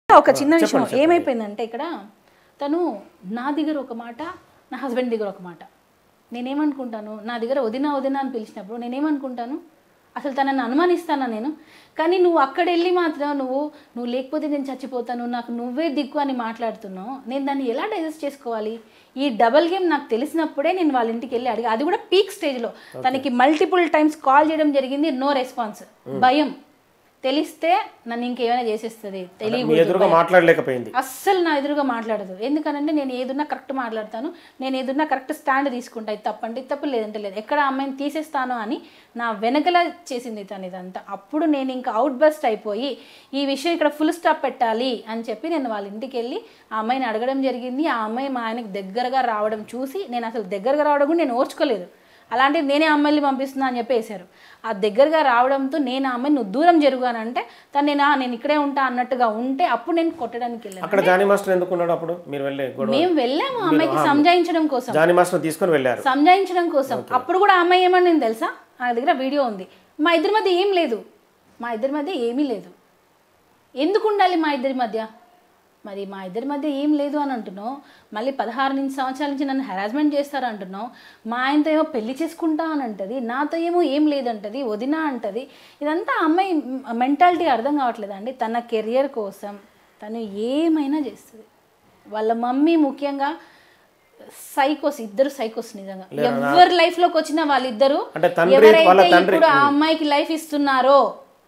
ఒక చిన్న విషయం ఏమైపోయిందంటే ఇక్కడ తను నా దగ్గర ఒక మాట నా హస్బెండ్ దగ్గర ఒక మాట నేనేమనుకుంటాను నా దగ్గర వదిన వదిన అని పిలిచినప్పుడు నేనేమనుకుంటాను అసలు తనని అనుమానిస్తానా నేను కానీ నువ్వు అక్కడ వెళ్ళి మాత్రం నువ్వు నువ్వు లేకపోతే నేను చచ్చిపోతాను నాకు నువ్వే దిక్కు అని మాట్లాడుతున్నావు నేను దాన్ని ఎలా డైజెస్ట్ చేసుకోవాలి ఈ డబల్ గేమ్ నాకు తెలిసినప్పుడే నేను వాళ్ళ ఇంటికి వెళ్ళి అడిగా అది కూడా పీక్ స్టేజ్లో తనకి మల్టిపుల్ టైమ్స్ కాల్ చేయడం జరిగింది నో రెస్పాన్స్ భయం తెలిస్తే నన్ను ఇంకేమైనా చేసేస్తుంది మీ తెలియకూడదు ఎదురుగా మాట్లాడలేకపోయింది అస్సలు నా ఎదురుగా మాట్లాడదు ఎందుకనంటే నేను ఏదున్నా కరెక్ట్ మాట్లాడతాను నేను ఏదున్నా కరెక్ట్ స్టాండ్ తీసుకుంటా ఇది తప్పంటే ఇది తప్పు లేదంటే లేదు ఎక్కడ ఆ అమ్మాయిని తీసేస్తాను అని నా వెనకల చేసింది తను ఇదంతా అప్పుడు నేను ఇంకా అవుట్ బస్ట్ అయిపోయి ఈ విషయం ఇక్కడ ఫుల్ స్టాప్ పెట్టాలి అని చెప్పి నేను వాళ్ళ ఇంటికి వెళ్ళి ఆ అమ్మాయిని అడగడం జరిగింది ఆ అమ్మాయి మా ఆయనకి దగ్గరగా రావడం చూసి నేను అసలు దగ్గరగా రావడం కూడా నేను ఓర్చుకోలేదు అలాంటివి నేనే అమ్మాయిని పంపిస్తున్నా అని చెప్పి వేశారు ఆ దగ్గరగా రావడంతో నేను ఆ అమ్మాయిని నువ్వు దూరం జరుగుగానంటే తను నేను "ఆ, నేను ఇక్కడే ఉంటా అన్నట్టుగా ఉంటే అప్పుడు నేను కొట్టడానికి వెళ్ళాను అక్కడ జానీ మాస్టర్ ఎందుకు ఉన్నాడు అప్పుడు మీరు వెళ్ళే గొడవ మేము వెళ్ళాము ఆ అమ్మాయికి సంజాయించడం కోసం జానీ మాస్టర్ తీసుకొని వెళ్ళారు సంజాయించడం కోసం అప్పుడు కూడా ఆ అమ్మాయి ఏమని నేను తెలుసా నా దగ్గర వీడియో ఉంది మా ఇద్దరి మధ్య ఏం లేదు మా ఇద్దరి మధ్య ఏమీ లేదు ఎందుకు ఉండాలి మా ఇద్దరి మధ్య మరి మా ఇద్దరి మధ్య ఏం లేదు అని అంటున్నావు మళ్ళీ పదహారు నుంచి సంవత్సరాల నుంచి నన్ను హెరాస్మెంట్ చేస్తారు అంటున్నావు మా ఆయనతో ఏమో పెళ్లి చేసుకుంటా అని అంటది నాతో ఏమో ఏం లేదంటది వదిన అంటది ఇదంతా ఆ అమ్మాయి మెంటాలిటీ అర్థం కావట్లేదు అండి తన కెరియర్ కోసం తను ఏమైనా చేస్తుంది వాళ్ళ మమ్మీ ముఖ్యంగా సైకోస్ ఇద్దరు సైకోస్ నిజంగా ఎవరి లైఫ్ లోకి వచ్చిన వాళ్ళిద్దరు అంటే తండ్రి వాళ్ళ ఎవరైతే తండ్రి ఇప్పుడు ఆ అమ్మాయికి లైఫ్ ఇస్తున్నారో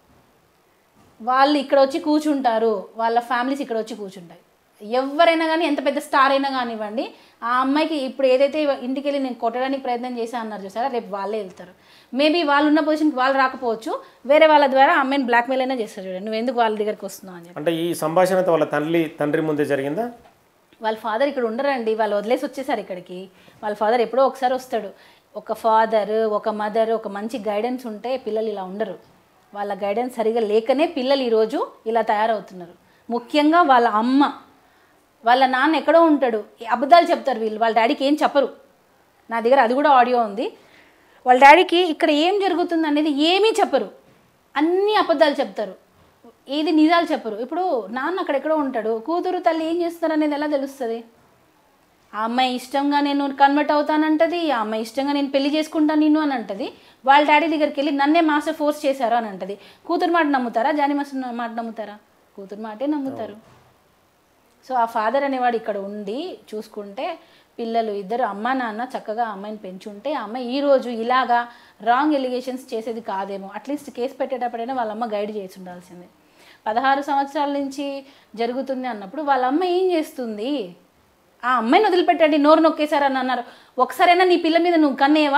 వాళ్ళు ఇక్కడ వచ్చి కూర్చుంటారు వాళ్ళ ఫ్యామిలీస్ ఇక్కడ వచ్చి కూర్చుంటాయి ఎవరైనా కానీ ఎంత పెద్ద స్టార్ అయినా కానివ్వండి ఆ అమ్మాయికి ఇప్పుడు ఏదైతే ఇంటికి వెళ్ళి నేను కొట్టడానికి ప్రయత్నం చేశా అన్నారు చూసారా రేపు వాళ్ళే వెళ్తారు మేబీ వాళ్ళు ఉన్న పొజిషన్కి వాళ్ళు రాకపోవచ్చు వేరే వాళ్ళ ద్వారా ఆ అమ్మాయిని బ్లాక్మెయిల్ అయినా చేస్తారు చూడండి నువ్వు ఎందుకు వాళ్ళ దగ్గరికి వస్తున్నావు అని చెప్పి అంటే ఈ సంభాషణతో వాళ్ళ తండ్రి తండ్రి ముందే జరిగిందా వాళ్ళ ఫాదర్ ఇక్కడ ఉండరండి వాళ్ళు వదిలేసి వచ్చేసారు ఇక్కడికి వాళ్ళ ఫాదర్ ఎప్పుడో ఒకసారి వస్తాడు ఒక ఫాదర్ ఒక మదర్ ఒక మంచి గైడెన్స్ ఉంటే పిల్లలు ఇలా ఉండరు వాళ్ళ గైడెన్స్ సరిగా లేకనే పిల్లలు ఈరోజు ఇలా తయారవుతున్నారు ముఖ్యంగా వాళ్ళ అమ్మ వాళ్ళ నాన్న ఎక్కడో ఉంటాడు ఈ అబద్ధాలు చెప్తారు వీళ్ళు వాళ్ళ డాడీకి ఏం చెప్పరు నా దగ్గర అది కూడా ఆడియో ఉంది వాళ్ళ డాడీకి ఇక్కడ ఏం జరుగుతుంది అనేది ఏమీ చెప్పరు అన్ని అబద్ధాలు చెప్తారు ఏది నిజాలు చెప్పరు ఇప్పుడు నాన్న అక్కడెక్కడో ఉంటాడు కూతురు తల్లి ఏం చేస్తున్నారు అనేది ఎలా తెలుస్తుంది ఆ అమ్మాయి ఇష్టంగా నేను కన్వర్ట్ అవుతానంటది ఆ అమ్మాయి ఇష్టంగా నేను పెళ్లి చేసుకుంటాను నిన్ను అని అంటది వాళ్ళ డాడీ దగ్గరికి వెళ్ళి నన్నే మాస్టర్ ఫోర్స్ చేశారు అని అంటది కూతురు మాట నమ్ముతారా జానీ మాస్టర్ మాట నమ్ముతారా కూతురు మాటే నమ్ముతారు సో ఆ ఫాదర్ అనేవాడు ఇక్కడ ఉండి చూసుకుంటే పిల్లలు ఇద్దరు అమ్మ నాన్న చక్కగా ఆ అమ్మాయిని పెంచుంటే ఆ అమ్మాయి ఈ రోజు ఇలాగా రాంగ్ ఎలిగేషన్స్ చేసేది కాదేమో అట్లీస్ట్ కేసు పెట్టేటప్పుడైనా వాళ్ళ అమ్మ గైడ్ చేసి ఉండాల్సిందే పదహారు సంవత్సరాల నుంచి జరుగుతుంది అన్నప్పుడు వాళ్ళ అమ్మ ఏం చేస్తుంది ఆ అమ్మాయిని వదిలిపెట్టండి నోరు నొక్కేశారని అన్నారు ఒకసారైనా నీ పిల్ల మీద నువ్వు కన్నేవా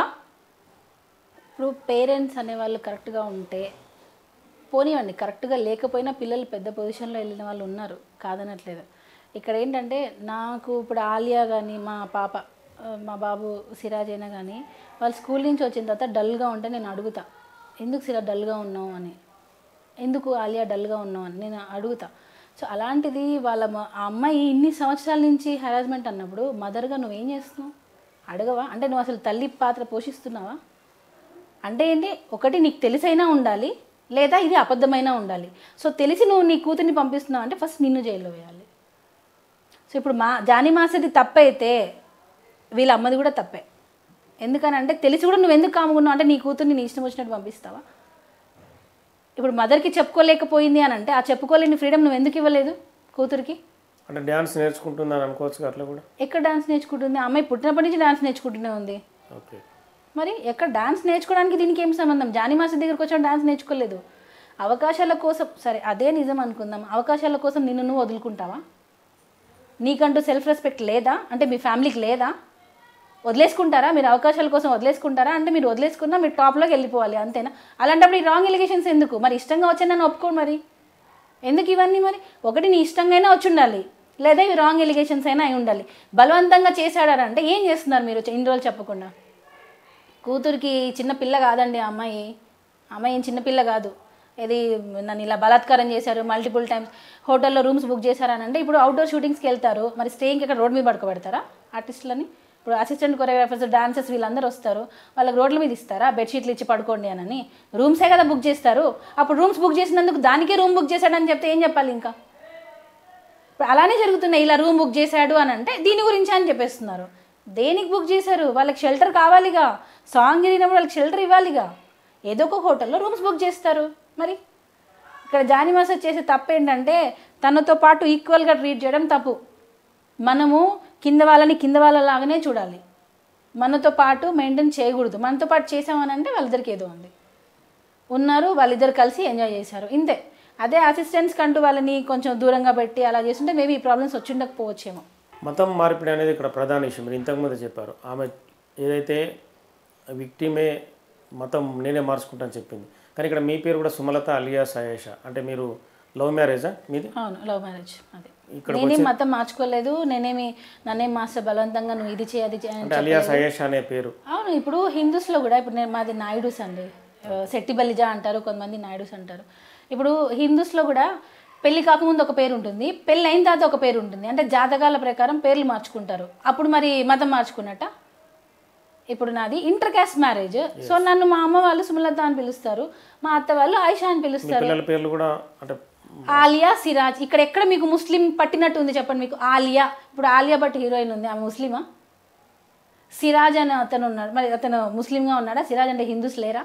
ఇప్పుడు పేరెంట్స్ అనేవాళ్ళు కరెక్ట్గా ఉంటే పోనివ్వండి కరెక్ట్గా లేకపోయినా పిల్లలు పెద్ద పొజిషన్లో వెళ్ళిన వాళ్ళు ఉన్నారు కాదనట్లేదు ఇక్కడ ఏంటంటే నాకు ఇప్పుడు ఆలియా కానీ మా పాప ఆ, మా బాబు సిరాజ్ అయినా కానీ వాళ్ళు స్కూల్ నుంచి వచ్చిన తర్వాత డల్గా ఉంటే నేను అడుగుతా ఎందుకు సిరా డల్గా ఉన్నావు అని ఎందుకు ఆలియా డల్గా ఉన్నావు అని నేను అడుగుతా సో అలాంటిది వాళ్ళ మ- ఆ అమ్మాయి ఇన్ని సంవత్సరాల నుంచి హెరాస్మెంట్ అన్నప్పుడు మదర్గా నువ్వేం చేస్తున్నావు అడగవా అంటే నువ్వు అసలు తల్లి పాత్ర పోషిస్తున్నావా అంటే ఏంటి ఒకటి నీకు తెలిసైనా ఉండాలి లేదా ఇది అబద్ధమైనా ఉండాలి సో తెలిసి నువ్వు నీ కూతుర్ని పంపిస్తున్నావు అంటే ఫస్ట్ నిన్ను జైల్లో వేయాలి సో ఇప్పుడు మా జానీ మాసది తప్పైతే వీళ్ళ అమ్మది కూడా తప్పే ఎందుకని అంటే తెలిసి కూడా నువ్వు ఎందుకు కాముకున్నావు అంటే నీ కూతుర్ని నీ ఇష్టం వచ్చినట్టు పంపిస్తావా ఇప్పుడు మదర్కి చెప్పుకోలేకపోయింది అని అంటే ఆ చెప్పుకోలేని ఫ్రీడమ్ నువ్వు ఎందుకు ఇవ్వలేదు కూతురికి అంటే డ్యాన్స్ నేర్చుకుంటుందని అనుకోవచ్చు అట్లా కూడా ఎక్కడ డాన్స్ నేర్చుకుంటుంది ఆ అమ్మాయి పుట్టినప్పటి నుంచి డాన్స్ నేర్చుకుంటూనే ఉంది ఓకే మరి ఎక్కడ డాన్స్ నేర్చుకోవడానికి దీనికి ఏం సంబంధం జానీ మాస్టర్ దగ్గరికి వచ్చాడు డాన్స్ నేర్చుకోలేదు అవకాశాల కోసం సరే అదే నిజం అనుకుందాం అవకాశాల కోసం నిన్ను నువ్వు వదులుకుంటావా నీకంటూ సెల్ఫ్ రెస్పెక్ట్ లేదా అంటే మీ ఫ్యామిలీకి లేదా వదిలేసుకుంటారా మీరు అవకాశాల కోసం వదిలేసుకుంటారా అంటే మీరు వదిలేసుకున్నా మీరు టాప్లోకి వెళ్ళిపోవాలి అంతేనా అలాంటప్పుడు ఈ రాంగ్ ఎలిగేషన్స్ ఎందుకు మరి ఇష్టంగా వచ్చా నన్ను ఒప్పుకోండి మరి ఎందుకు ఇవన్నీ మరి ఒకటి నీ ఇష్టంగా అయినా వచ్చి ఉండాలి లేదా ఇవి రాంగ్ ఎలిగేషన్స్ అయినా అయి ఉండాలి బలవంతంగా చేశాడారంటే ఏం చేస్తున్నారు మీరు ఇన్ని రోజులు చెప్పకుండా కూతురికి చిన్న పిల్ల కాదండి ఆ అమ్మాయి ఆ అమ్మాయి ఏం చిన్న పిల్ల కాదు ఇది నన్ను ఇలా బలాత్కారం చేశారు మల్టిపుల్ టైమ్స్ హోటల్లో రూమ్స్ బుక్ చేశారని అంటే ఇప్పుడు అవుట్డోర్ షూటింగ్స్కి వెళ్తారు మరి స్టేయింగ్ ఇక్కడ రోడ్ మీద పడుకోబెడతారా ఆర్టిస్టులని ఇప్పుడు అసిస్టెంట్ కొరియోగ్రాఫర్స్ డాన్సర్స్ వీళ్ళందరూ వస్తారు వాళ్ళకి రోడ్ల మీద ఇస్తారా బెడ్షీట్లు ఇచ్చి పడుకోండి అని రూమ్సే కదా బుక్ చేస్తారు అప్పుడు రూమ్స్ బుక్ చేసినందుకు దానికే రూమ్ బుక్ చేశాడని చెప్తే ఏం చెప్పాలి ఇంకా ఇప్పుడు అలానే జరుగుతున్నాయి ఇలా రూమ్ బుక్ చేశాడు అని అంటే దీని గురించి అని చెప్పేస్తున్నారు దేనికి బుక్ చేశారు వాళ్ళకి షెల్టర్ కావాలిగా సాంగ్ విరిగినప్పుడు వాళ్ళకి షెల్టర్ ఇవ్వాలిగా ఏదో ఒక హోటల్లో రూమ్స్ బుక్ చేస్తారు మరి ఇక్కడ జానీ మాస్టర్ చేసే తప్పు ఏంటంటే తనతో పాటు ఈక్వల్గా ట్రీట్ చేయడం తప్పు మనము కింద వాళ్ళని కింద వాళ్ళలాగానే చూడాలి మనతో పాటు మెయింటైన్ చేయకూడదు మనతో పాటు చేసామని అంటే వాళ్ళిద్దరికి ఏదో ఉంది ఉన్నారు వాళ్ళిద్దరు కలిసి ఎంజాయ్ చేశారు ఇంతే అదే అసిస్టెంట్స్ కంటూ వాళ్ళని కొంచెం దూరంగా పెట్టి అలా చేస్తుంటే మేబీ ఈ ప్రాబ్లమ్స్ వచ్చి ఉండకపోవచ్చేమో మతం మార్పిడి అనేది ఇక్కడ ప్రధాన విషయం మీరు ఇంతకుముందు చెప్పారు ఆమె ఏదైతే విక్టిమే మతం నేనే మార్చుకుంటాను చెప్పింది కానీ ఇక్కడ మీ పేరు కూడా సుమలత అలియా సయేష అంటే మీరు లవ్ మ్యారేజా మీది అవును లవ్ మ్యారేజ్ అదే ఇక్కడ నేనేం మతం మార్చుకోలేదు నేనేమి నన్నేం మాస్టర్ బలవంతంగా నువ్వు ఇది చేయి అది చేయి అని అంటే అలియా సయేష అనే పేరు అవును ఇప్పుడు హిందూస్లో కూడా ఇప్పుడు నేను మాది నాయుడుస్ అండి ఆ, శెట్టి బలిజా అంటారు కొంతమంది నాయుడుస్ అంటారు ఇప్పుడు హిందూస్లో కూడా పెళ్లి కాకముందు ఒక పేరు ఉంటుంది పెళ్ళి అయిన తర్వాత ఒక పేరు ఉంటుంది అంటే జాతకాల ప్రకారం పేర్లు మార్చుకుంటారు అప్పుడు మరి మతం మార్చుకున్నట్ట ఇప్పుడు నాది ఇంటర్ క్యాస్ట్ మ్యారేజ్ సో నన్ను మా అమ్మ వాళ్ళు సుమలత అని పిలుస్తారు మా అత్త వాళ్ళు ఆయిషా అని పిలుస్తారు పిల్లల పేర్లు కూడా అంటే ఆలియా సిరాజ్ ఇక్కడ ఎక్కడ మీకు ముస్లిం పట్టినట్టు ఉంది చెప్పండి మీకు ఆలియా ఇప్పుడు ఆలియా భట్ హీరోయిన్ ఉంది ఆమె ముస్లిమా సిరాజ్ అని అతను ఉన్నాడు మరి అతను ముస్లింగా ఉన్నాడా సిరాజ్ అంటే హిందూస్ లేరా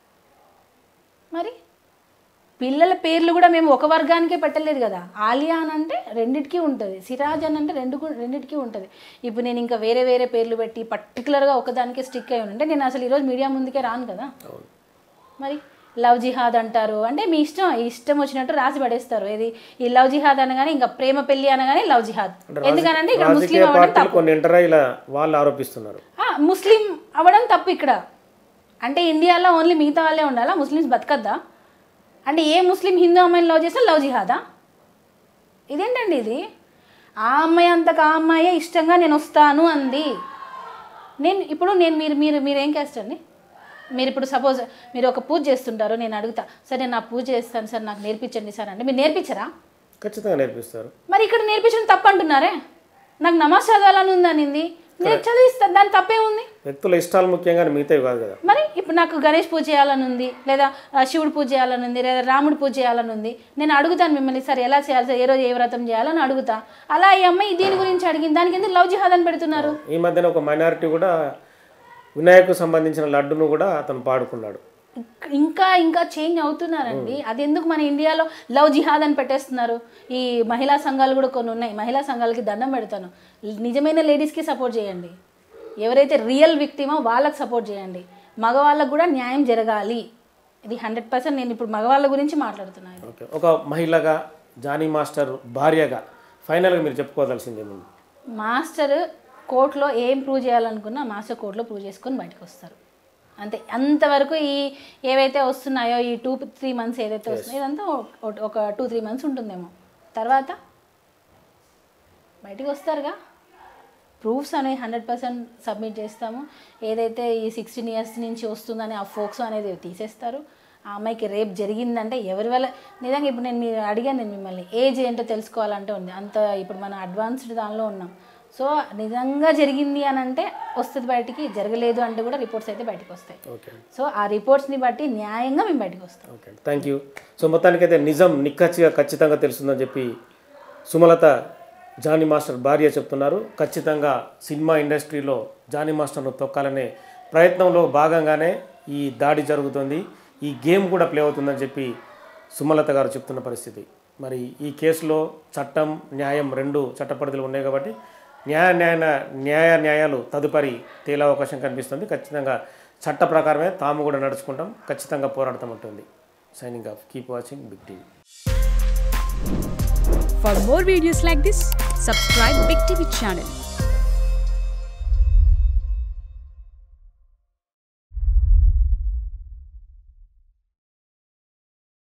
మరి పిల్లల పేర్లు కూడా మేము ఒక వర్గానికే పెట్టలేదు కదా ఆలియా అని అంటే రెండిటికి ఉంటుంది సిరాజ్ అని అంటే రెండు కు- రెండిటికి ఉంటుంది ఇప్పుడు నేను ఇంకా వేరే వేరే పేర్లు పెట్టి పర్టికులర్గా ఒకదానికే స్టిక్ అయి ఉంటే నేను అసలు ఈరోజు మీడియా ముందుకే రాను కదా అవును మరి లవ్ జిహాద్ అంటారు అంటే మీ ఇష్టం ఇష్టం వచ్చినట్టు రాసి పడేస్తారు ఇది ఈ లవ్ జిహాద్ అనగానే ఇంకా ప్రేమ పెళ్లి అనగానే లవ్ జిహాద్ ఎందుకనంటే ఇక్కడ ముస్లిం రాజకీయ అవ్వడం పార్టీలు కొన్ని ఇంటరా ఇలా వాళ్ళు ఆరోపిస్తున్నారు ఆ, ముస్లిం అవ్వడం తప్పు ఇక్కడ అంటే ఇండియాలో ఓన్లీ మిగతా వాళ్ళే ఉండాలా ముస్లిమ్స్ బతకద్దా అంటే ఏ ముస్లిం హిందూ అమ్మాయిని లవ్ చేస్తే లవ్ జిహాదా ఇదేంటండి ఇది ఆ అమ్మాయి అంతకు ఆ అమ్మాయే ఇష్టంగా నేను వస్తాను అంది నేను ఇప్పుడు నేను మీరు మీరు మీరు ఏం క్యాస్ట్ అండి మీరు ఇప్పుడు సపోజ్ మీరు ఒక పూజ చేస్తుంటారు నేను అడుగుతా సరే నేను నా పూజ చేస్తాను సార్ నాకు నేర్పించండి సార్ అంటే మీరు నేర్పించరా ఖచ్చితంగా నేర్పిస్తారు మరి ఇక్కడ నేర్పించడం తప్పు అంటున్నారే నాకు నమాజ్ చదవాలని ఉంది అనింది నేను చదివిస్తాను దాని తప్పే ఉంది వ్యక్తుల ఇష్టాలు ముఖ్యంగా మిగతావి కాదు కదా మరి ఇప్పుడు నాకు గణేష్ పూజ చేయాలని ఉంది లేదా ఆ, శివుడు పూజ చేయాలని ఉంది లేదా రాముడు పూజ చేయాలని ఉంది నేను అడుగుతాను మిమ్మల్ని సార్ ఎలా చేయాలి సార్ ఏ రోజు ఏ వ్రతం చేయాలని అడుగుతా అలా ఈ అమ్మాయి దీని గురించి అడిగింది దానికి ఎందుకు లవ్ జిహాద్ అని పెడుతున్నారు ఈ మధ్యన ఒక మైనారిటీ కూడా వినాయకు సంబంధించిన లడ్డును కూడా అతను పాడుకున్నాడు ఇంక- ఇంకా ఇంకా చేంజ్ అవుతున్నారండి అది ఎందుకు మన ఇండియాలో లవ్ జిహాద్ అని పెట్టేస్తున్నారు ఈ మహిళా సంఘాలు కూడా కొన్ని ఉన్నాయి మహిళా సంఘాలకి దండం పెడతాను నిజమైన లేడీస్కి సపోర్ట్ చేయండి ఎవరైతే రియల్ విక్టిమో వాళ్ళకి సపోర్ట్ చేయండి మగవాళ్ళకు కూడా న్యాయం జరగాలి ఇది హండ్రెడ్ పర్సెంట్ నేను ఇప్పుడు మగవాళ్ళ గురించి మాట్లాడుతున్నాను ఓకే ఒక మహిళగా జానీ మాస్టర్ భార్యగా ఫైనల్గా మీరు చెప్పుకోవాల్సింది ముందు మాస్టర్ కోర్టులో ఏం ప్రూవ్ చేయాలనుకున్నా మాస్టర్ కోర్టులో ప్రూవ్ చేసుకొని బయటకు వస్తారు అంతే అంతవరకు ఈ ఏవైతే వస్తున్నాయో ఈ టూ త్రీ మంత్స్ ఏదైతే వస్తున్నాయో ఇదంతా ఒక- ఒక టూ త్రీ మంత్స్ ఉంటుందేమో తర్వాత బయటికి వస్తారుగా ప్రూఫ్స్ అనేవి హండ్రెడ్ పర్సెంట్ సబ్మిట్ చేస్తాము ఏదైతే ఈ సిక్స్టీన్ ఇయర్స్ నుంచి వస్తుందని ఆ ఫోక్స్ అనేది తీసేస్తారు ఆ అమ్మాయికి రేప్ జరిగిందంటే ఎవరి వల్ల నిజంగా ఇప్పుడు నేను మీరు అడిగాను నేను మిమ్మల్ని ఏజ్ ఏంటో తెలుసుకోవాలంటే ఉంది అంత ఇప్పుడు మనం అడ్వాన్స్డ్ దానిలో ఉన్నాం సో నిజంగా జరిగింది అని అంటే వస్తుంది బయటికి జరగలేదు అంటే కూడా రిపోర్ట్స్ అయితే బయటకు వస్తాయి ఓకే సో ఆ రిపోర్ట్స్ని బట్టి న్యాయంగా మేము బయటకు వస్తాం ఓకే థ్యాంక్ యూ సో మొత్తానికైతే నిజం నిక్కచ్చిగా ఖచ్చితంగా తెలుస్తుందని చెప్పి సుమలత జానీ మాస్టర్ భార్య చెప్తున్నారు ఖచ్చితంగా సినిమా ఇండస్ట్రీలో జానీ మాస్టర్ను తొక్కాలనే ప్రయత్నంలో భాగంగానే ఈ దాడి జరుగుతుంది ఈ గేమ్ కూడా ప్లే అవుతుందని చెప్పి సుమలత గారు చెప్తున్న పరిస్థితి మరి ఈ కేసులో చట్టం న్యాయం రెండు చట్టపరిధులు ఉన్నాయి కాబట్టి న్యాయ న్యాయ న్యాయ న్యాయాలు తదుపరి తేలే అవకాశం కనిపిస్తుంది ఖచ్చితంగా చట్ట ప్రకారమే తాము కూడా నడుచుకుంటాం ఖచ్చితంగా పోరాడతాం ఉంటుంది signing off keep watching Big TV For more videos like this, subscribe Big TV channel